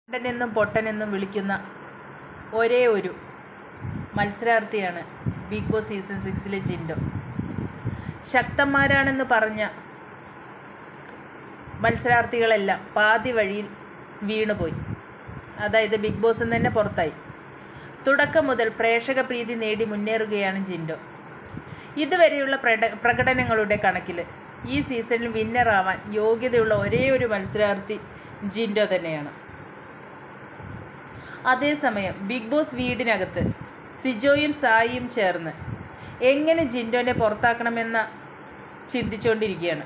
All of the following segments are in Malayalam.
പൊട്ടനെന്നും പൊട്ടനെന്നും വിളിക്കുന്ന ഒരേ ഒരു മത്സരാർത്ഥിയാണ് ബിഗ് ബോസ് സീസൺ സിക്സിലെ ജിൻഡോ ശക്തന്മാരാണെന്ന് പറഞ്ഞ മത്സരാർത്ഥികളെല്ലാം പാതി വഴിയിൽ വീണുപോയി അതായത് ബിഗ് ബോസിൽ നിന്ന് തന്നെ പുറത്തായി തുടക്കം മുതൽ പ്രേക്ഷക പ്രീതി നേടി മുന്നേറുകയാണ് ജിൻഡോ ഇതുവരെയുള്ള പ്രട പ്രകടനങ്ങളുടെ കണക്കിൽ ഈ സീസണിൽ വിന്നറാവാൻ യോഗ്യതയുള്ള ഒരേ ഒരു മത്സരാർത്ഥി ജിൻഡോ തന്നെയാണ് അതേസമയം ബിഗ് ബോസ് വീടിനകത്ത് സിജോയും സായിയും ചേർന്ന് എങ്ങനെ ജിൻഡോനെ പുറത്താക്കണമെന്ന ചിന്തിച്ചുകൊണ്ടിരിക്കുകയാണ്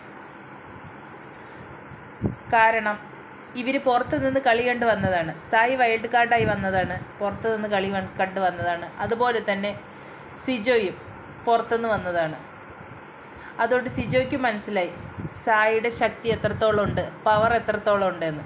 കാരണം ഇവർ പുറത്ത് നിന്ന് കളി കണ്ട് വന്നതാണ് സായി വൈൽഡ് കാർഡായി വന്നതാണ് പുറത്ത് നിന്ന് കളി വ- കണ്ട് വന്നതാണ് അതുപോലെ തന്നെ സിജോയും പുറത്തുനിന്ന് വന്നതാണ് അതുകൊണ്ട് സിജോയ്ക്ക് മനസ്സിലായി സായിയുടെ ശക്തി എത്രത്തോളം ഉണ്ട് പവർ എത്രത്തോളം ഉണ്ടെന്ന്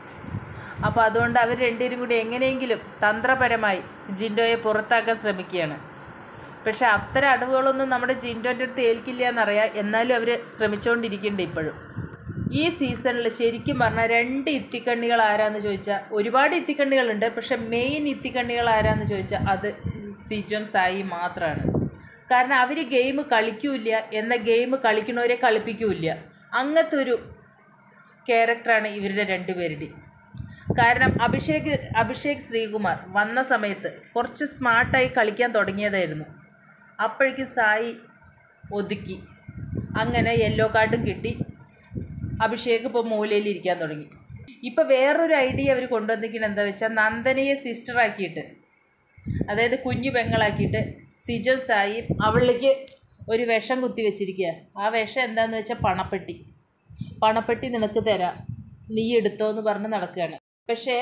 അപ്പോൾ അതുകൊണ്ട് അവർ രണ്ടുപേരും കൂടി എങ്ങനെയെങ്കിലും തന്ത്രപരമായി ജിൻഡോയെ പുറത്താക്കാൻ ശ്രമിക്കുകയാണ് പക്ഷെ അത്തരം അടവുകളൊന്നും നമ്മുടെ ജിൻഡോൻ്റെ അടുത്ത് ഏൽക്കില്ല എന്നറിയാം എന്നാലും അവർ ശ്രമിച്ചുകൊണ്ടിരിക്കുന്നുണ്ട് ഇപ്പോഴും ഈ സീസണിൽ ശരിക്കും പറഞ്ഞാൽ രണ്ട് ഇത്തിക്കണ്ണികൾ ആരാന്ന് ചോദിച്ചാൽ ഒരുപാട് ഇത്തിക്കണ്ണികളുണ്ട് പക്ഷെ മെയിൻ ഇത്തിക്കണ്ണികൾ ആരാന്ന് ചോദിച്ചാൽ അത് സിജോം സായി മാത്രമാണ് കാരണം അവർ ഗെയിം കളിക്കൂല എന്ന ഗെയിം കളിക്കണവരെ കളിപ്പിക്കൂല അങ്ങനത്തെ ഒരു ക്യാരക്ടറാണ് ഇവരുടെ രണ്ടുപേരുടെയും കാരണം അഭിഷേക് അഭിഷേക് ശ്രീകുമാർ വന്ന സമയത്ത് കുറച്ച് സ്മാർട്ടായി കളിക്കാൻ തുടങ്ങിയതായിരുന്നു അപ്പോഴേക്കും സായി ഒതുക്കി അങ്ങനെ യെല്ലോ കാർഡും കിട്ടി അഭിഷേക് ഇപ്പോൾ മൂലയിൽ ഇരിക്കാൻ തുടങ്ങി ഇപ്പോൾ വേറൊരു ഐഡിയ അവർ കൊണ്ടുവന്നിരിക്കുന്നത് എന്താ വെച്ചാൽ നന്ദനയെ സിസ്റ്ററാക്കിയിട്ട് അതായത് കുഞ്ഞു പെങ്ങളാക്കിയിട്ട് സിജോ സായിയും അവളിലേക്ക് ഒരു വിഷം കുത്തി വെച്ചിരിക്കുക ആ വിഷം എന്താന്ന് വെച്ചാൽ പണപ്പെട്ടി പണപ്പെട്ടി നിനക്ക് തരാം നീ എടുത്തോ എന്ന് പറഞ്ഞ് നടക്കുകയാണ് പക്ഷേ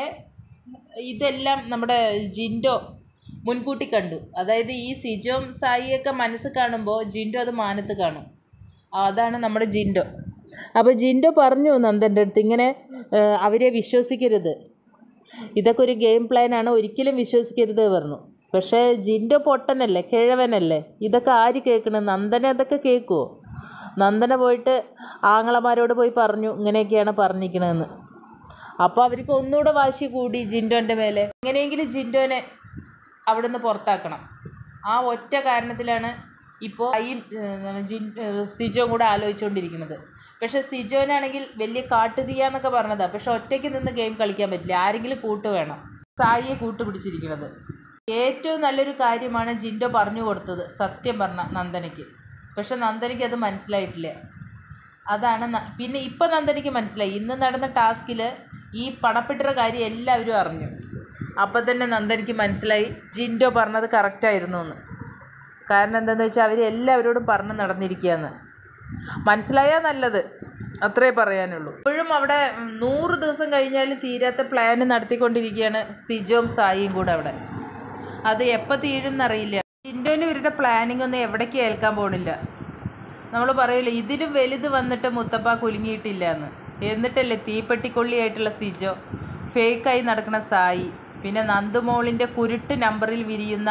ഇതെല്ലാം നമ്മുടെ ജിൻഡോ മുൻകൂട്ടി കണ്ടു അതായത് ഈ സിജോം സായിയൊക്കെ മനസ്സ് കാണുമ്പോൾ ജിൻഡോ അത് മാനത്ത് കാണും അതാണ് നമ്മുടെ ജിൻഡോ അപ്പോൾ ജിൻഡോ പറഞ്ഞു നന്ദൻ്റെ അടുത്ത് ഇങ്ങനെ ഏഹ്, അവരെ വിശ്വസിക്കരുത് ഇതൊക്കെ ഒരു ഗെയിം പ്ലാനാണ് ഒരിക്കലും വിശ്വസിക്കരുത് പറഞ്ഞു പക്ഷേ ജിൻഡോ പൊട്ടനല്ലേ കിഴവനല്ലേ ഇതൊക്കെ ആര് കേൾക്കണം നന്ദന അതൊക്കെ കേൾക്കുമോ നന്ദന പോയിട്ട് ആങ്ങളമാരോട് പോയി പറഞ്ഞു ഇങ്ങനെയൊക്കെയാണ് പറഞ്ഞിരിക്കണതെന്ന് അപ്പോൾ അവർക്ക് ഒന്നുകൂടെ വാശി കൂടി ജിൻഡോൻ്റെ മേലെ എങ്ങനെയെങ്കിലും ജിൻഡോനെ അവിടുന്ന് പുറത്താക്കണം ആ ഒറ്റ കാരണത്തിലാണ് ഇപ്പോൾ ഈ ഏഹ്, ജിൻ ഏഹ്, സിജോ കൂടെ ആലോചിച്ചുകൊണ്ടിരിക്കുന്നത് പക്ഷേ സിജോനാണെങ്കിൽ വലിയ കാട്ടുതീയാന്നൊക്കെ പറഞ്ഞതാണ് പക്ഷെ ഒറ്റയ്ക്ക് നിന്ന് ഗെയിം കളിക്കാൻ പറ്റില്ല ആരെങ്കിലും കൂട്ട് വേണം സായിയെ കൂട്ടുപിടിച്ചിരിക്കുന്നത് ഏറ്റവും നല്ലൊരു കാര്യമാണ് ജിൻഡോ പറഞ്ഞു കൊടുത്തത് സത്യം പറഞ്ഞ നന്ദനയ്ക്ക് പക്ഷെ നന്ദനയ്ക്ക് അത് മനസ്സിലായിട്ടില്ല അതാണ് ന- പിന്നെ ഇപ്പം നന്ദനയ്ക്ക് മനസ്സിലായി ഇന്ന് നടന്ന ടാസ്കിൽ ഈ പണപ്പെട്ടിയുടെ കാര്യം എല്ലാവരും അറിഞ്ഞു അപ്പം തന്നെ നന്ദനയ്ക്ക് മനസ്സിലായി ജിൻഡോ പറഞ്ഞത് കറക്റ്റായിരുന്നു എന്ന് കാരണം എന്താണെന്ന് വെച്ചാൽ അവർ എല്ലാവരോടും പറഞ്ഞ് നടന്നിരിക്കുകയെന്ന് മനസ്സിലായാൽ നല്ലത് അത്രേ പറയാനുള്ളൂ ഇപ്പോഴും അവിടെ ഉം, നൂറ് ദിവസം കഴിഞ്ഞാലും തീരാത്ത പ്ലാൻ നടത്തിക്കൊണ്ടിരിക്കുകയാണ് സിജോം സായിയും കൂടെ അവിടെ അത് എപ്പോൾ തീരും എന്നറിയില്ല ജിൻഡോന് ഇവരുടെ പ്ലാനിംഗ് ഒന്നും എവിടേക്ക് ഏൽക്കാൻ പോണില്ല നമ്മൾ പറയില്ല ഇതിലും വലുത് വന്നിട്ട് മുത്തപ്പ കുലുങ്ങിയിട്ടില്ല എന്ന് എന്നിട്ടല്ലേ തീപ്പെട്ടിക്കൊള്ളിയായിട്ടുള്ള സിജോ ഫേക്കായി നടക്കുന്ന സായി പിന്നെ നന്ദുമോളിൻ്റെ കുരുട്ട് നമ്പറിൽ വിരിയുന്ന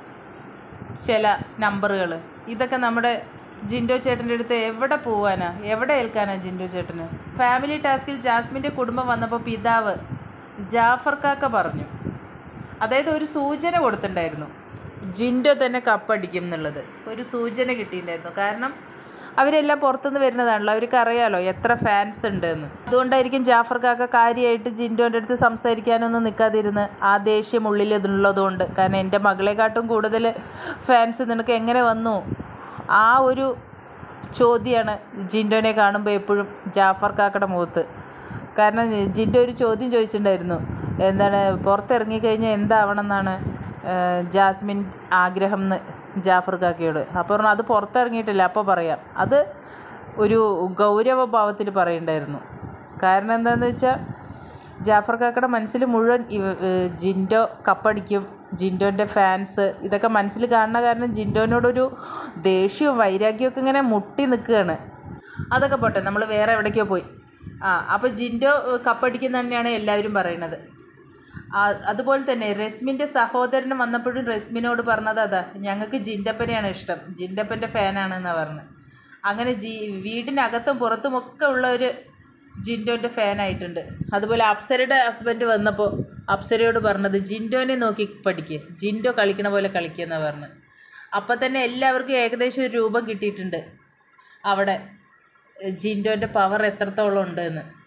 ചില നമ്പറുകൾ ഇതൊക്കെ നമ്മുടെ ജിൻഡോ ചേട്ടൻ്റെ അടുത്ത് എവിടെ പോവാനാ എവിടെ ഏൽക്കാനാ ജിൻഡോ ചേട്ടന് ഫാമിലി ടാസ്കിൽ ജാസ്മിൻ്റെ കുടുംബം വന്നപ്പോൾ പിതാവ് ജാഫർ കാക്ക പറഞ്ഞു അതായത് ഒരു സൂചന കൊടുത്തിട്ടുണ്ടായിരുന്നു ജിൻഡോ തന്നെ കപ്പടിക്കും എന്നുള്ളത് ഒരു സൂചന കിട്ടിയിട്ടുണ്ടായിരുന്നു കാരണം അവരെല്ലാം പുറത്തുനിന്ന് വരുന്നതാണല്ലോ അവർക്ക് അറിയാലോ എത്ര ഫാൻസ് ഉണ്ട് എന്ന് അതുകൊണ്ടായിരിക്കും ജാഫർ കാക്ക കാര്യമായിട്ട് ജിൻഡോൻ്റെ അടുത്ത് സംസാരിക്കാനൊന്നും നിൽക്കാതിരുന്ന് ആ ദേഷ്യം ഉള്ളിൽ ഇതുള്ളതുകൊണ്ട് കാരണം എൻ്റെ മകളെക്കാട്ടും കൂടുതൽ ഫാൻസ് നിനക്ക് എങ്ങനെ വന്നു ആ ഒരു ചോദ്യമാണ് ജിൻഡോനെ കാണുമ്പോൾ എപ്പോഴും ജാഫർ കാക്കയുടെ മുഖത്ത് കാരണം ജിൻഡോ ഒരു ചോദ്യം ചോദിച്ചിട്ടുണ്ടായിരുന്നു എന്താണ് പുറത്തിറങ്ങിക്കഴിഞ്ഞാൽ എന്താവണം എന്നാണ് ഏഹ്, ജാസ്മിൻ ആഗ്രഹം എന്ന് ജാഫർ കാക്കയോട് അപ്പോൾ പറഞ്ഞു അത് പുറത്തിറങ്ങിയിട്ടില്ല അപ്പോൾ പറയാം അത് ഒരു ഗൗരവ ഭാവത്തിൽ പറയണ്ടായിരുന്നു കാരണം എന്താണെന്ന് വെച്ചാൽ ജാഫർ കാക്കയുടെ മനസ്സിൽ മുഴുവൻ ഇവ ഏഹ്, ജിൻഡോ കപ്പടിക്കും ജിൻഡോൻ്റെ ഫാൻസ് ഇതൊക്കെ മനസ്സിൽ കാണുന്ന കാരണം ജിൻഡോനോടൊരു ദേഷ്യവും വൈരാഗ്യമൊക്കെ ഇങ്ങനെ മുട്ടി നിൽക്കുകയാണ് അതൊക്കെ പോട്ടെ നമ്മൾ വേറെ എവിടേക്കോ പോയി ആ അപ്പോൾ ജിൻഡോ ഏഹ്, കപ്പടിക്കുന്ന തന്നെയാണ് എല്ലാവരും പറയുന്നത് ആ, അതുപോലെ തന്നെ റസ്മിൻ്റെ സഹോദരൻ വന്നപ്പോഴും റസ്മിനോട് പറഞ്ഞത് അതാ ഞങ്ങൾക്ക് ജിൻഡപ്പനെയാണ് ഇഷ്ടം ജിൻഡപ്പൻ്റെ ഫാനാണെന്നാണ് പറഞ്ഞത് അങ്ങനെ ജി വീടിനകത്തും പുറത്തുമൊക്കെ ഉള്ള ഒരു ജിൻഡോൻ്റെ ഫാനായിട്ടുണ്ട് അതുപോലെ അപ്സരയുടെ ഹസ്ബൻഡ് വന്നപ്പോൾ അപ്സരയോട് പറഞ്ഞത് ജിൻഡോനെ നോക്കി പഠിക്കുക ജിൻഡോ കളിക്കണ പോലെ കളിക്കുക എന്നാണ് പറഞ്ഞത് അപ്പം തന്നെ എല്ലാവർക്കും ഏകദേശം ഒരു രൂപം കിട്ടിയിട്ടുണ്ട് അവിടെ ജിൻഡോൻ്റെ പവർ എത്രത്തോളം ഉണ്ടെന്ന്